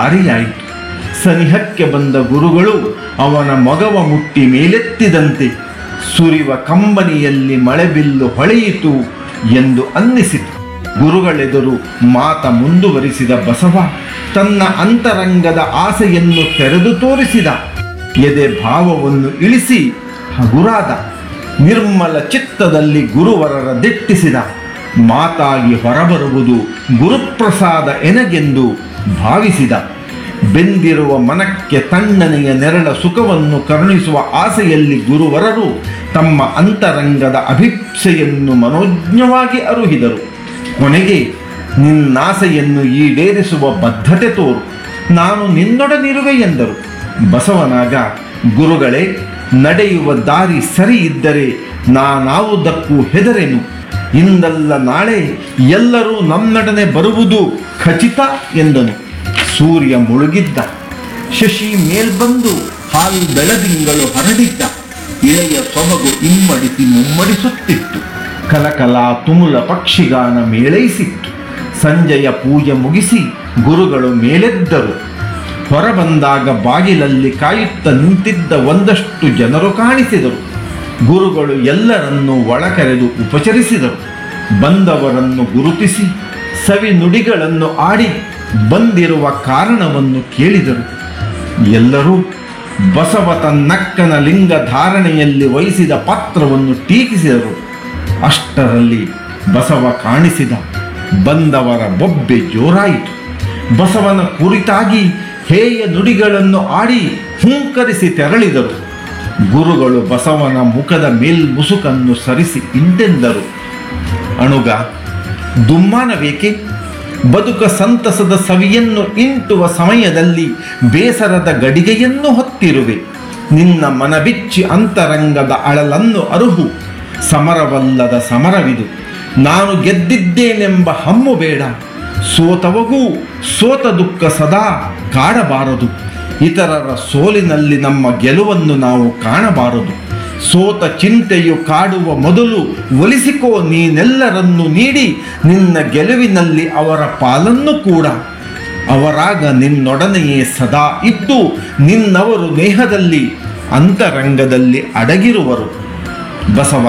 ಧಾರೆಯಾಯಿತು ಸನಿಹಕ್ಕೆ ಬಂದ ಗುರುಗಳು ಅವನ ಮೊಗವ ಮುಟ್ಟಿ ಮೇಲೆತ್ತಿದಂತೆ ಸುರಿವ ಕಂಬನಿಯಲ್ಲಿ ಮಳೆಬಿಲ್ಲು ಹೊಳೆಯಿತು ಎಂದು ಅನ್ನಿಸಿತು ಗುರುಗಳೆದುರು ಮಾತ ಮುಂದುವರಿಸಿದ ಬಸವ ತನ್ನ ಅಂತರಂಗದ ಆಸೆಯನ್ನು ತೆರೆದು ತೋರಿಸಿದ ಎದೆ ಭಾವವನ್ನು ಇಳಿಸಿ ಹಗುರಾದ ನಿರ್ಮಲ ಚಿತ್ತದಲ್ಲಿ ಗುರುವರರ ದಿಟ್ಟಿಸಿದ ಮಾತಾಗಿ ಹೊರಬರುವುದು ಗುರುಪ್ರಸಾದ ಎನಗೆಂದು ಭಾವಿಸಿದ ಬೆಂದಿರುವ ಮನಕ್ಕೆ ತಣ್ಣನೆಯ ನೆರಳ ಸುಖವನ್ನು ಕರುಣಿಸುವ ಆಸೆಯಲ್ಲಿ ಗುರುವರರು ತಮ್ಮ ಅಂತರಂಗದ ಅಭಿಪ್ಸೆಯನ್ನು ಮನೋಜ್ಞವಾಗಿ ಅರುಹಿದರು ಕೊನೆಗೆ ನಿನ್ನಾಸೆಯನ್ನು ಈಡೇರಿಸುವ ಬದ್ಧತೆ ತೋರು ನಾನು ನಿನ್ನೊಡನಿರುವೆ ಎಂದರು ಬಸವನಾಗ ಗುರುಗಳೇ ನಡೆಯುವ ದಾರಿ ಸರಿ ಇದ್ದರೆ ನಾನಾವುದಕ್ಕೂ ಹೆದರೆನು ಇಂದಲ್ಲ ನಾಳೆ ಎಲ್ಲರೂ ನನ್ನೊಡನೆ ಬರುವುದು ಖಚಿತ ಎಂದನು ಸೂರ್ಯ ಮುಳುಗಿದ್ದ ಶಶಿ ಮೇಲ್ಬಂದು ಹಾಲು ಬೆಳದಿಂಗಳು ಹರಡಿದ್ದ ಇಳೆಯ ಸೊಬಗು ಇಮ್ಮಡಿಸಿ ಮುಮ್ಮಡಿಸುತ್ತಿತ್ತು ಕಲಕಲ ತುಮುಲ ಪಕ್ಷಿಗಾನ ಮೇಳೈಸಿತ್ತು ಸಂಜೆಯ ಪೂಜೆ ಮುಗಿಸಿ ಗುರುಗಳು ಮೇಲೆದ್ದರು ಹೊರಬಂದಾಗ ಬಾಗಿಲಲ್ಲಿ ಕಾಯುತ್ತ ನಿಂತಿದ್ದ ಒಂದಷ್ಟು ಜನರು ಕಾಣಿಸಿದರು ಗುರುಗಳು ಎಲ್ಲರನ್ನೂ ಒಳಕರೆದು ಉಪಚರಿಸಿದರು ಬಂದವರನ್ನು ಗುರುತಿಸಿ ಸವಿ ನುಡಿಗಳನ್ನು ಆಡಿ ಬಂದಿರುವ ಕಾರಣವನ್ನು ಕೇಳಿದರು ಎಲ್ಲರೂ ಬಸವ ತನ್ನಕ್ಕನ ಲಿಂಗ ಧಾರಣೆಯಲ್ಲಿ ವಹಿಸಿದ ಪಾತ್ರವನ್ನು ಟೀಕಿಸಿದರು ಅಷ್ಟರಲ್ಲಿ ಬಸವ ಕಾಣಿಸಿದ ಬಂದವರ ಬೊಬ್ಬೆ ಜೋರಾಯಿತು ಬಸವನ ಕುರಿತಾಗಿ ಹೇಯ ನುಡಿಗಳನ್ನು ಆಡಿ ಹುಂಕರಿಸಿ ತೆರಳಿದರು ಗುರುಗಳು ಬಸವನ ಮುಖದ ಮೇಲ್ಮುಸುಕನ್ನು ಸರಿಸಿ ಇಂತೆಂದರು ಅಣುಗ ದುಮ್ಮಾನವೇಕೆ ಬದುಕ ಸಂತಸದ ಸವಿಯನ್ನು ಇಂಟುವ ಸಮಯದಲ್ಲಿ ಬೇಸರದ ಗಡಿಗೆಯನ್ನು ಹೊತ್ತಿರುವೆ ನಿನ್ನ ಮನಬಿಚ್ಚಿ ಅಂತರಂಗದ ಅಳಲನ್ನು ಅರುಹು ಸಮರವಲ್ಲದ ಸಮರವಿದು ನಾನು ಗೆದ್ದಿದ್ದೇನೆಂಬ ಹಮ್ಮು ಬೇಡ ಸೋತವಗೂ ಸೋತ ದುಃಖ ಸದಾ ಕಾಡಬಾರದು ಇತರರ ಸೋಲಿನಲ್ಲಿ ನಮ್ಮ ಗೆಲುವನ್ನು ನಾವು ಕಾಣಬಾರದು ಸೋತ ಚಿಂತೆಯು ಕಾಡುವ ಮೊದಲು ಒಲಿಸಿಕೋ ನೀನೆಲ್ಲರನ್ನು ನೀಡಿ ನಿನ್ನ ಗೆಲುವಿನಲ್ಲಿ ಅವರ ಪಾಲನ್ನು ಕೂಡ ಅವರಾಗ ನಿನ್ನೊಡನೆಯೇ ಸದಾ ಇದ್ದು ನಿನ್ನವರು ನೇಹದಲ್ಲಿ ಅಂತರಂಗದಲ್ಲಿ ಅಡಗಿರುವರು ಬಸವ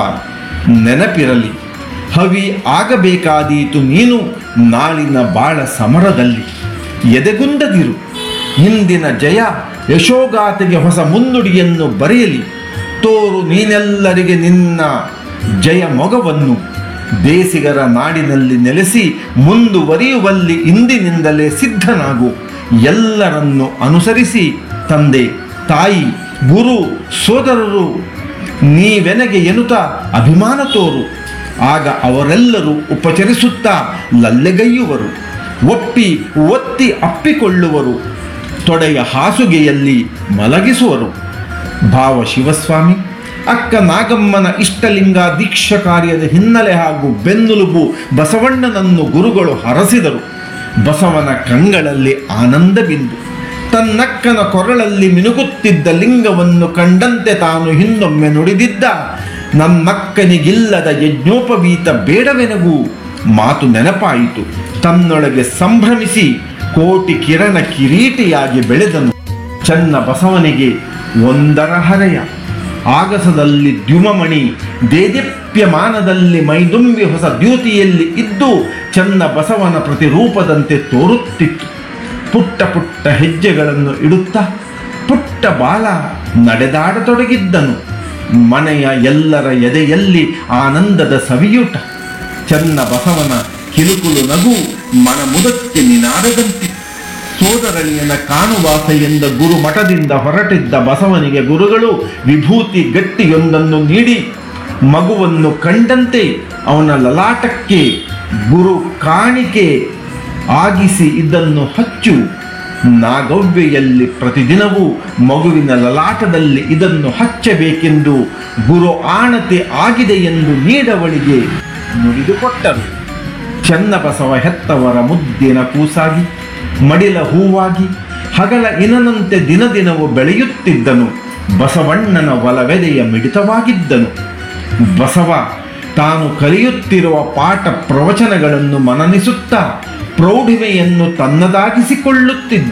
ನೆನಪಿರಲಿ ಹವಿ ಆಗಬೇಕಾದೀತು ನೀನು ನಾಳಿನ ಬಾಳ ಸಮರದಲ್ಲಿ ಎದೆಗುಂದದಿರು ಹಿಂದಿನ ಜಯ ಯಶೋಗಾಥೆಗೆ ಹೊಸ ಮುನ್ನುಡಿಯನ್ನು ಬರೆಯಲಿ ತೋರು ನೀನೆಲ್ಲರಿಗೆ ನಿನ್ನ ಜಯ ಮೊಗವನ್ನು ದೇಸಿಗರ ನಾಡಿನಲ್ಲಿ ನೆಲೆಸಿ ಮುಂದುವರಿಯುವಲ್ಲಿ ಇಂದಿನಿಂದಲೇ ಸಿದ್ಧನಾಗು ಎಲ್ಲರನ್ನು ಅನುಸರಿಸಿ ತಂದೆ ತಾಯಿ ಗುರು ಸೋದರರು ನೀವೆನಗೆ ಎನ್ನುತ್ತಾ ಅಭಿಮಾನ ತೋರು ಆಗ ಅವರೆಲ್ಲರೂ ಉಪಚರಿಸುತ್ತಾ ಲಲ್ಲೆಗೈಯುವರು ಒಪ್ಪಿ ಒತ್ತಿ ಅಪ್ಪಿಕೊಳ್ಳುವರು ತೊಡೆಯ ಹಾಸುಗೆಯಲ್ಲಿ ಮಲಗಿಸುವರು ಭಾವ ಶಿವಸ್ವಾಮಿ ಅಕ್ಕ ನಾಗಮ್ಮನ ಇಷ್ಟಲಿಂಗ ದೀಕ್ಷಾ ಕಾರ್ಯದ ಹಿನ್ನೆಲೆ ಹಾಗೂ ಬೆನ್ನುಲುಬು ಬಸವಣ್ಣನನ್ನು ಗುರುಗಳು ಹರಸಿದರು ಬಸವನ ಕಂಗಳಲ್ಲಿ ಆನಂದ ಬಿಂದು ತನ್ನಕ್ಕನ ಕೊರಳಲ್ಲಿ ಮಿನುಗುತ್ತಿದ್ದ ಲಿಂಗವನ್ನು ಕಂಡಂತೆ ತಾನು ಹಿಂದೊಮ್ಮೆ ನುಡಿದಿದ್ದ ನನ್ನಕ್ಕನಿಗಿಲ್ಲದ ಯಜ್ಞೋಪವೀತ ಬೇಡವೆನಗೂ ಮಾತು ನೆನಪಾಯಿತು ತನ್ನೊಳಗೆ ಸಂಭ್ರಮಿಸಿ ಕೋಟಿ ಕಿರಣ ಕಿರೀಟಿಯಾಗಿ ಬೆಳೆದನು ಚನ್ನ ಬಸವನಿಗೆ ಒಂದರ ಹರೆಯ ಆಗಸದಲ್ಲಿ ದ್ಯುಮಮಣಿ ದೇದೀಪ್ಯಮಾನದಲ್ಲಿ ಮೈದುಂಬಿ ಹೊಸ ದ್ಯೂತಿಯಲ್ಲಿ ಇದ್ದು ಚನ್ನ ಬಸವನ ಪ್ರತಿರೂಪದಂತೆ ತೋರುತ್ತಿತ್ತು ಪುಟ್ಟ ಪುಟ್ಟ ಹೆಜ್ಜೆಗಳನ್ನು ಇಡುತ್ತಾ ಪುಟ್ಟ ಬಾಲ ನಡೆದಾಡತೊಡಗಿದ್ದನು ಮನೆಯ ಎಲ್ಲರ ಎದೆಯಲ್ಲಿ ಆನಂದದ ಸವಿಯೂಟ ಚನ್ನ ಬಸವನ ಕಿಲುಕುಲು ನಗು ಮನಮುದಕ್ಕೆ ನಿನಾದದಂತಿತ್ತು ಸೋದರಳಿಯನ ಕಾಣುವಾಸ ಎಂದ ಗುರು ಮಠದಿಂದ ಹೊರಟಿದ್ದ ಬಸವನಿಗೆ ಗುರುಗಳು ವಿಭೂತಿ ಗಟ್ಟಿಯೊಂದನ್ನು ನೀಡಿ ಮಗುವನ್ನು ಕಂಡಂತೆ ಅವನ ಲಲಾಟಕ್ಕೆ ಗುರು ಕಾಣಿಕೆ ಆಗಿಸಿ ಇದನ್ನು ಹಚ್ಚು ನಾಗವ್ಯೆಯಲ್ಲಿ ಪ್ರತಿದಿನವೂ ಮಗುವಿನ ಲಲಾಟದಲ್ಲಿ ಇದನ್ನು ಹಚ್ಚಬೇಕೆಂದು ಗುರು ಆಣತೆ ಆಗಿದೆ ಎಂದು ನೀಡವಳಿಗೆ ನುಡಿದುಕೊಟ್ಟರು ಚನ್ನಬಸವ ಹೆತ್ತವರ ಮುದ್ದಿನ ಕೂಸಾಗಿ ಮಡಿಲ ಹೂವಾಗಿ ಹಗಲ ಇನನಂತೆ ದಿನ ದಿನವೂ ಬೆಳೆಯುತ್ತಿದ್ದನು ಬಸವಣ್ಣನ ಒಲವೆದೆಯ ಮಿಡಿತವಾಗಿದ್ದನು ಬಸವ ತಾನು ಕಲಿಯುತ್ತಿರುವ ಪಾಠ ಪ್ರವಚನಗಳನ್ನು ಮನನಿಸುತ್ತಾ ಪ್ರೌಢಿಮೆಯನ್ನು ತನ್ನದಾಗಿಸಿಕೊಳ್ಳುತ್ತಿದ್ದ